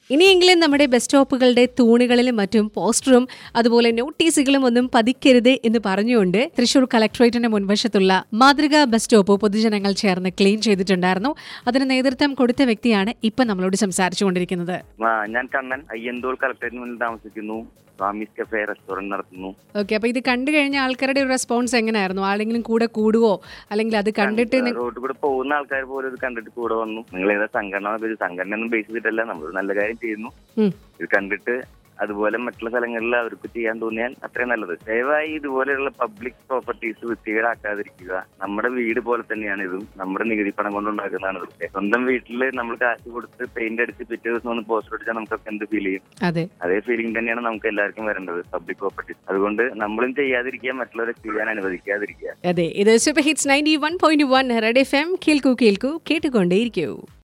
ഇനിയെങ്കിലും നമ്മുടെ ബസ് സ്റ്റോപ്പുകളുടെ തൂണുകളിലും മറ്റും പോസ്റ്ററും അതുപോലെ നോട്ടീസുകളും ഒന്നും പതിക്കരുത് എന്ന് പറഞ്ഞുകൊണ്ട് തൃശൂർ കളക്ടറേറ്റിന്റെ മുൻവശത്തുള്ള മാതൃകാ ബസ് സ്റ്റോപ്പ് പൊതുജനങ്ങൾ ചേർന്ന് ക്ലീൻ ചെയ്തിട്ടുണ്ടായിരുന്നു അതിന് നേതൃത്വം കൊടുത്ത വ്യക്തിയാണ് ഇപ്പൊ നമ്മളോട് സംസാരിച്ചുകൊണ്ടിരിക്കുന്നത് ആ, ഞാൻ കണ്ണൻ അയ്യന്തോൾ കളക്ടറേറ്റിന് മുന്നിൽ താമസിക്കുന്നു സ്വാമീസ് കഫേ റെസ്റ്റോറന്റ് നടത്തുന്നു ഓക്കെ അപ്പൊ ഇത് കണ്ടു കഴിഞ്ഞ ആൾക്കാരുടെ ഒരു റെസ്പോൺസ് എങ്ങനെയായിരുന്നു ആരെങ്കിലും കൂടെ കൂടുവോ അല്ലെങ്കിൽ അത് കണ്ടിട്ട് നി- റോഡിൽ കൂടെ പോകുന്ന ആൾക്കാർ പോലും ഇത് കണ്ടിട്ട് കൂടെ വന്നു നിങ്ങൾ ഏതാ സംഘടന ഒരു സംഘടന ഒന്നും ബേസ് ചെയ്തിട്ടല്ല നമ്മൾ നല്ല കാര്യം ചെയ്യുന്നു ഉം. ഇത് കണ്ടിട്ട് അതുപോലെ മറ്റുള്ള സ്ഥലങ്ങളിൽ അവർക്ക് ചെയ്യാൻ തോന്നിയാൽ അത്രയും നല്ലത് ദയവായി ഇതുപോലെയുള്ള പബ്ലിക് പ്രോപ്പർട്ടീസ് വൃത്തികേടാക്കാതിരിക്കുക നമ്മുടെ വീട് പോലെ തന്നെയാണ് ഇതും നമ്മുടെ നികുതി പണം കൊണ്ടുണ്ടാക്കുന്നതാണ് ഇതൊക്കെ സ്വന്തം വീട്ടിൽ നമ്മൾ കാശ് കൊടുത്ത് പെയിന്റ് അടിച്ച് പിറ്റേ ദിവസം ഒന്ന് പോസ്റ്റർ അടിച്ചാൽ നമുക്കൊക്കെ എന്ത് ഫീൽ ചെയ്യും അതെ അതേ ഫീലിംഗ് തന്നെയാണ് നമുക്ക് എല്ലാവർക്കും വരേണ്ടത് പബ്ലിക് പ്രോപ്പർട്ടീസ് അതുകൊണ്ട് നമ്മളും ചെയ്യാതിരിക്കുക മറ്റുള്ളവരെ ചെയ്യാൻ അനുവദിക്കാതിരിക്കുക അതെ ഇത് super hits ninety one point one red F M കേൾക്കൂ കേൾക്കൂ കേട്ടുകൊണ്ടേയിരിക്കൂ